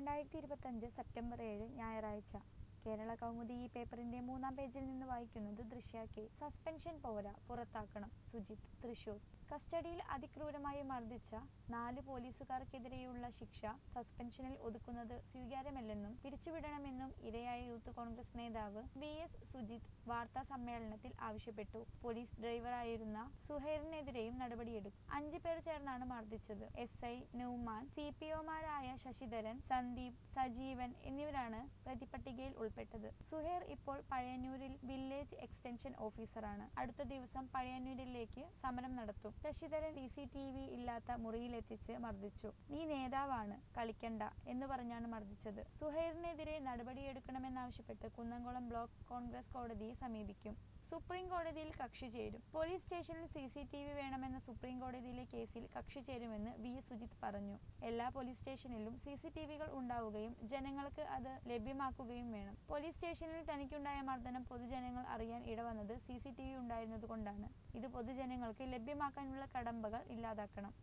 രണ്ടായിരത്തി ഇരുപത്തഞ്ച് സെപ്റ്റംബർ ഏഴ് ഞായറാഴ്ച കേരള കൗമുദി ഈ പേപ്പറിന്റെ മൂന്നാം പേജിൽ നിന്ന് വായിക്കുന്നത് ദൃശ്യ കെ സസ്പെൻഷൻ പോരാ പുറത്താക്കണം സുജിത് തൃശൂർ കസ്റ്റഡിയിൽ അതിക്രൂരമായി മർദ്ദിച്ച നാല് പോലീസുകാർക്കെതിരെയുള്ള ശിക്ഷ സസ്പെൻഷനിൽ ഒതുക്കുന്നത് സ്വീകാര്യമല്ലെന്നും പിരിച്ചുവിടണമെന്നും ഇരയായ യൂത്ത് കോൺഗ്രസ് നേതാവ് വി എസ് സുജിത് വാർത്താ സമ്മേളനത്തിൽ ആവശ്യപ്പെട്ടു പോലീസ് ഡ്രൈവറായിരുന്ന സുഹൈറിനെതിരെയും നടപടിയെടുക്കും അഞ്ചു പേർ ചേർന്നാണ് മർദ്ദിച്ചത് S I Nouman C P ഒമാരായ ശശിധരൻ സന്ദീപ് സജീവൻ എന്നിവരാണ് പ്രതിപട്ടികയിൽ ഉൾപ്പെട്ടത് സുഹൈർ ഇപ്പോൾ പഴയന്നൂരിൽ വില്ലേജ് എക്സ്റ്റൻഷൻ ഓഫീസറാണ് അടുത്ത ദിവസം പഴയന്നൂരിലേക്ക് സമരം നടത്തും Sasidharan C C T V ഇല്ലാത്ത മുറിയിലെത്തിച്ച് മർദ്ദിച്ചു നീ നേതാവാണ് കളിക്കണ്ട എന്ന് പറഞ്ഞാണ് മർദ്ദിച്ചത് സുഹൈറിനെതിരെ നടപടിയെടുക്കണമെന്നാവശ്യപ്പെട്ട് കുന്നംകുളം ബ്ലോക്ക് കോൺഗ്രസ് കോടതിയെ സമീപിക്കും സുപ്രീം കോടതിയിൽ കക്ഷി ചേരും പോലീസ് സ്റ്റേഷനിൽ സി സി ടി വി വേണമെന്ന സുപ്രീം കോടതിയിലെ കേസിൽ കക്ഷി ചേരുമെന്ന് വി എസ് സുജിത് പറഞ്ഞു എല്ലാ പോലീസ് സ്റ്റേഷനിലും സി സി ടി വികൾ ഉണ്ടാവുകയും ജനങ്ങൾക്ക് അത് ലഭ്യമാക്കുകയും വേണം പോലീസ് സ്റ്റേഷനിൽ തനിക്കുണ്ടായ മർദ്ദനം പൊതുജനങ്ങൾ അറിയാൻ ഇടവന്നത് സി സി ടി വി ഉണ്ടായിരുന്നതുകൊണ്ടാണ് ഇത് പൊതുജനങ്ങൾക്ക് ലഭ്യമാക്കാനുള്ള കടമ്പകൾ ഇല്ലാതാക്കണം